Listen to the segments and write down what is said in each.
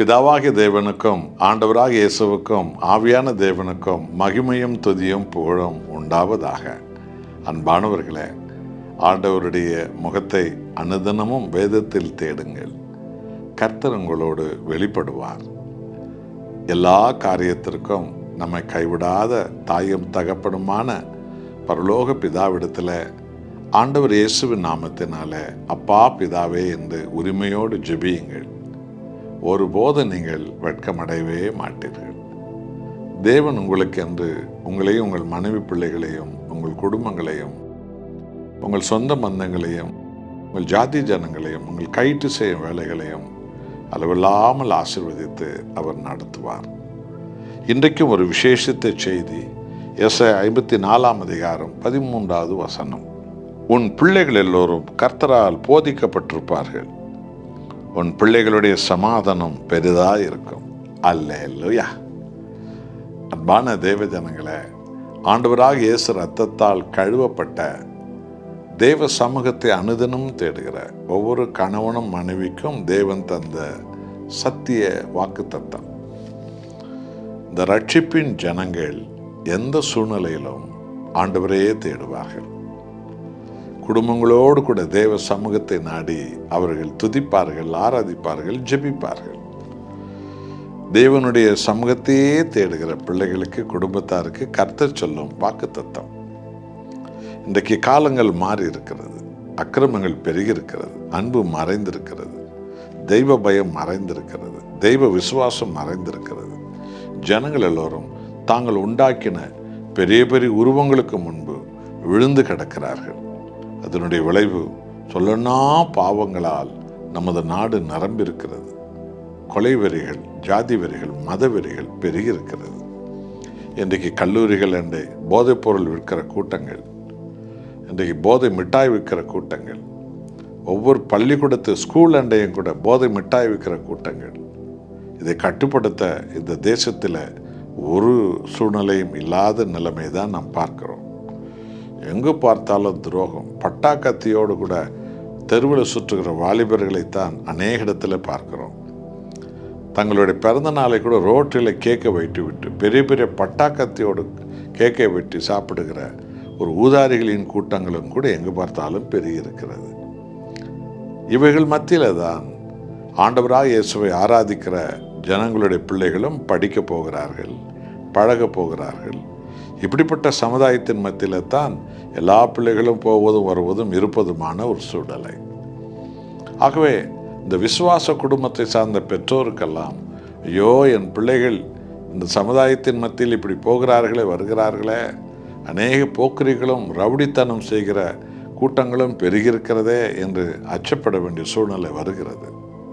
பிதாவாகிய தேவனுக்கும் ஆண்டவராகிய இயேசுவுக்கும் ஆவியான தேவனுக்கும் மகிமையும் துதியும் புகழும் உண்டாவதாக அன்பானவர்களே ஆண்டவருடைய முகத்தை அனுதினமும் வேதத்தில் தேடுங்கள் கர்த்தர் உங்களோடு வெளிப்படுவார் எல்லா காரியத்திற்கும் நம்மை கைவிடாத தாயும் தகப்பனுமான பரலோக பிதாவிடத்தில் ஆண்டவர் இயேசுவின் நாமத்தினால அப்பா பிதாவே என்று உரிமையோடு ஜெபியுங்கள் ஒருபோது நீங்கள் வெட்கமடையவே மாட்டீர்கள் தேவன் உங்களுக்கு என்று உங்களையும் உங்கள் மனைவி பிள்ளைகளையும் உங்கள் குடும்பங்களையும் உங்கள் சொந்த பந்தங்களையும் உங்கள் ஜாதி ஜனங்களையும் உங்கள் கைட்டு செய்யும் வேலைகளையும் அளவில்லாமல் ஆசிர்வதித்து அவர் நடத்துவார் இன்றைக்கும் ஒரு விசேஷித்த செய்தி எஸ் ஐம்பத்தி நாலாம் அதிகாரம் பதிமூன்றாவது வசனம் உன் பிள்ளைகள் எல்லோரும் கர்த்தரால் போதிக்கப்பட்டிருப்பார்கள் உன் பிள்ளைகளுடைய சமாதானம் பெரிதாக இருக்கும் அல்லேலூயா அன்பான தேவ ஜனங்களே ஆண்டவராக இயேசு ரத்தத்தால் கழுவப்பட்ட தேவ சமூகத்தை அனுதினம் தேடுகிற ஒவ்வொரு கணவனும் மனைவிக்கும் தேவன் தந்த சத்திய வாக்குத்தத்தம் இந்த ரட்சிப்பின் ஜனங்கள் எந்த சூழ்நிலையிலும் ஆண்டவரையே தேடுவார்கள் குடும்பங்களோடு கூட தேவ சமூகத்தை நாடி அவர்கள் துதிப்பார்கள் ஆராதிப்பார்கள் ஜெபிப்பார்கள் தேவனுடைய சமூகத்தையே தேடுகிற பிள்ளைகளுக்கு குடும்பத்தாருக்கு கர்த்தர் சொல்லும் வாக்குத்தத்தம் இன்றைக்கு காலங்கள் மாறி இருக்கிறது அக்கிரமங்கள் பெருகி இருக்கிறது அன்பு மறைந்திருக்கிறது தெய்வ பயம் மறைந்திருக்கிறது தெய்வ விசுவாசம் மறைந்திருக்கிறது ஜனங்கள் எல்லோரும் தாங்கள் உண்டாக்கின பெரிய பெரிய உருவங்களுக்கு முன்பு விழுந்து கிடக்கிறார்கள் அதனுடைய விளைவு சொல்லனா பாவங்களால் நமது நாடு நிரம்பியிருக்கிறது கொலை வெறிகள் ஜாதி வெறிகள் மத வெறிகள் பெருகி இருக்கிறது இன்றைக்கு கல்லூரிகள் அண்டை போதைப் பொருள் விற்கிற கூட்டங்கள் இன்றைக்கு போதை மிட்டாய் விற்கிற கூட்டங்கள் ஒவ்வொரு பள்ளிக்கூடத்து ஸ்கூல் அண்டையும் கூட போதை மிட்டாய் விற்கிற கூட்டங்கள் இதை கட்டுப்படுத்த இந்த தேசத்தில் ஒரு சூழ்நிலையும் இல்லாத நிலைமை தான் நாம் பார்க்கிறோம் எங்கு பார்த்தாலும் துரோகம் பட்டா கத்தியோடு கூட தெருவில் சுற்றுகிற வாலிபர்களைத்தான் அநேக இடத்துல பார்க்கிறோம் தங்களுடைய பிறந்த நாளை கூட ரோட்டில் கேக்கை வைத்து விட்டு பெரிய பெரிய பட்டாக்கத்தியோடு கேக்கை வெட்டி சாப்பிடுகிற ஒரு ஊதாரிகளின் கூட்டங்களும் கூட எங்கு பார்த்தாலும் பெருகி இருக்கிறது இவைகள் மத்தியில் தான் ஆண்டவராக இயேசுவை ஆராதிக்கிற ஜனங்களுடைய பிள்ளைகளும் படிக்க போகிறார்கள் பழக போகிறார்கள் இப்படிப்பட்ட சமுதாயத்தின் மத்தியில் தான் எல்லா பிள்ளைகளும் போவதும் வருவதும் இருப்பதுமான ஒரு சூழ்நிலை ஆகவே இந்த விசுவாச குடும்பத்தை சார்ந்த பெற்றோருக்கெல்லாம் ஐயோ என் பிள்ளைகள் இந்த சமுதாயத்தின் மத்தியில் இப்படி போகிறார்களே வருகிறார்களே அநேக போக்கிரிகளும் ரவுடித்தனம் செய்கிற கூட்டங்களும் பெருகியிருக்கிறதே என்று அச்சப்பட வேண்டிய சூழ்நிலை வருகிறது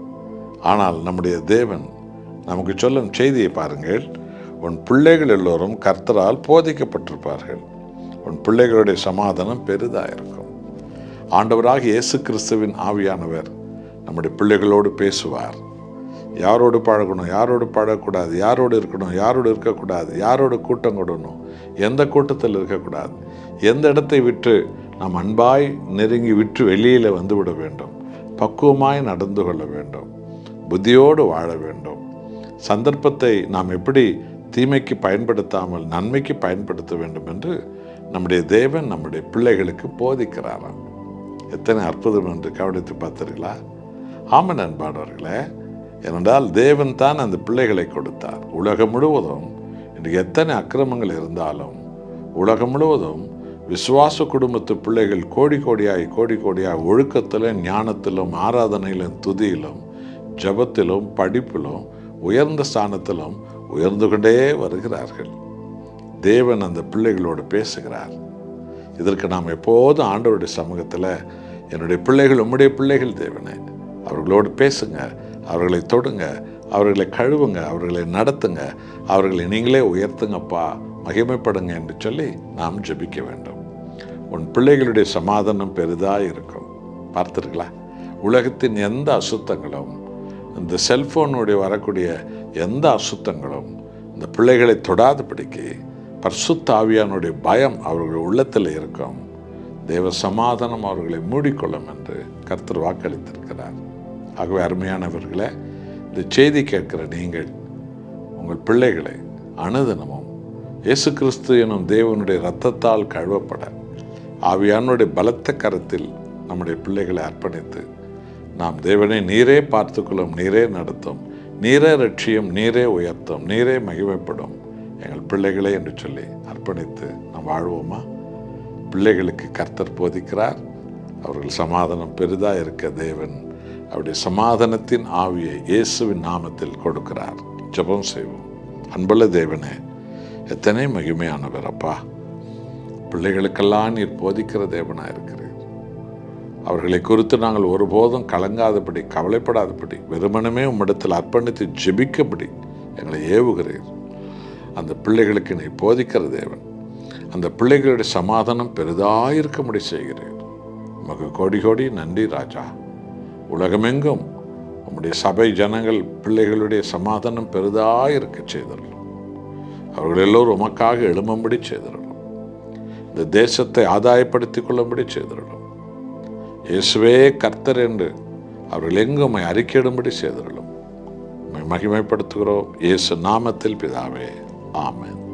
ஆனால் நம்முடைய தேவன் நமக்கு சொல்லும் செய்தியை பாருங்கள் உன் பிள்ளைகள் எல்லோரும் கர்த்தரால் போதிக்கப்பட்டிருப்பார்கள் உன் பிள்ளைகளுடைய சமாதானம் பெரிதாக இருக்கும் ஆண்டவராக இயேசு கிறிஸ்துவின் ஆவியானவர் நம்முடைய பிள்ளைகளோடு பேசுவார் யாரோடு பழகணும் யாரோடு பழகக்கூடாது யாரோடு இருக்கணும் யாரோடு இருக்கக்கூடாது யாரோடு கூட்டம் கொடணும் எந்த கூட்டத்தில் இருக்கக்கூடாது எந்த இடத்தை விட்டு நாம் அன்பாய் நெருங்கி விட்டு வெளியில் வந்துவிட வேண்டும் பக்குவமாய் நடந்து கொள்ள வேண்டும் புத்தியோடு வாழ வேண்டும் சந்தர்ப்பத்தை நாம் எப்படி தீமைக்கு பயன்படுத்தாமல் நன்மைக்கு பயன்படுத்த வேண்டும் என்று நம்முடைய தேவன் நம்முடைய பிள்ளைகளுக்கு போதிக்கிறாராம் எத்தனை அற்புதம் என்று கவனித்து பார்த்தீர்களா ஆமன் அன்பானவர்களே ஏனென்றால் தேவன் தான் அந்த பிள்ளைகளை கொடுத்தார் உலகம் முழுவதும் இன்றைக்கு எத்தனை அக்கிரமங்கள் இருந்தாலும் உலகம் முழுவதும் விசுவாச குடும்பத்து பிள்ளைகள் கோடி கோடியாய் கோடி கோடியாய் ஒழுக்கத்திலும் ஞானத்திலும் ஆராதனையிலும் துதியிலும் ஜபத்திலும் படிப்பிலும் உயர்ந்த ஸ்தானத்திலும் உயர்ந்து கொண்டே வருகிறார்கள் தேவன் அந்த பிள்ளைகளோடு பேசுகிறார் இதற்கு நாம் எப்போதும் ஆண்டவருடைய சமூகத்தில் என்னுடைய பிள்ளைகள் உம்முடைய பிள்ளைகள் தேவனே அவர்களோடு பேசுங்க அவர்களை தொடுங்க அவர்களை கழுவுங்க அவர்களை நடத்துங்க அவர்களை நீங்களே உயர்த்துங்கப்பா மகிமைப்படுங்க என்று சொல்லி நாம் ஜெபிக்க வேண்டும் உன் பிள்ளைகளுடைய சமாதானம் பெரிதாக இருக்கும் பார்த்துருங்களா உலகத்தின் எந்த அசுத்தங்களும் இந்த செல்ஃபோனுடைய வரக்கூடிய எந்த அசுத்தங்களும் இந்த பிள்ளைகளை தொடாதபடிக்கு பரிசுத்த ஆவியானுடைய பயம் அவர்கள் உள்ளத்தில் இருக்கும் தேவ சமாதானம் அவர்களை மூடிக்கொள்ளும் என்று கர்த்தர் வாக்களித்திருக்கிறார் ஆகவே அருமையானவர்களே இந்த செய்தி கேட்கிற நீங்கள் உங்கள் பிள்ளைகளை அனுதினமும் இயேசு கிறிஸ்து எனும் தேவனுடைய இரத்தத்தால் கழுவப்பட ஆவியானுடைய பலத்த கரத்தில் நம்முடைய பிள்ளைகளை அர்ப்பணித்து நாம் தேவனை நீரே பார்த்துக்கொள்ளும் நீரே நடத்தும் நீரே ரட்சியும் நீரே உயர்த்தும் நீரே மகிமைப்படும் எங்கள் பிள்ளைகளே என்று சொல்லி அர்ப்பணித்து நாம் வாழ்வோமா பிள்ளைகளுக்கு கர்த்தர் போதிக்கிறார் அவர்கள் சமாதானம் பெரிதாக இருக்க தேவன் அவருடைய சமாதானத்தின் ஆவியை இயேசுவின் நாமத்தில் கொடுக்கிறார் ஜெபம் செய்வோம் அன்புள்ள தேவனே எத்தனை மகிமையானவர் அப்பா பிள்ளைகளுக்கெல்லாம் நீர் போதிக்கிற தேவனாக இருக்கிறீர் அவர்களை குறித்து நாங்கள் ஒருபோதும் கலங்காதபடி கவலைப்படாதபடி வெறுமனமே உம்மிடத்தில் அர்ப்பணித்து ஜெபிக்கபடி எங்களை ஏவுகிறீர் அந்த பிள்ளைகளுக்கு நீ போதிக்கிற தேவன் அந்த பிள்ளைகளுடைய சமாதானம் பெரிதாயிருக்கும்படி செய்கிறீர் உமக்கு கோடி கோடி நன்றி ராஜா உலகமெங்கும் உம்முடைய சபை ஜனங்கள் பிள்ளைகளுடைய சமாதானம் பெரிதாயிருக்க செய்தரலும் அவர்கள் எல்லோரும் உமக்காக எழும்பும்படி செய்தரலும் இந்த தேசத்தை ஆதாயப்படுத்திக் கொள்ளும்படி செய்தரலும் இயேசுவே கர்த்தர் என்று அவர்கள் எங்கும் உம்மை அறிக்கையிடும்படி செய்தரலும் உம்மை மகிமைப்படுத்துகிறோம் இயேசு நாமத்தில் பிதாவே ஆமென்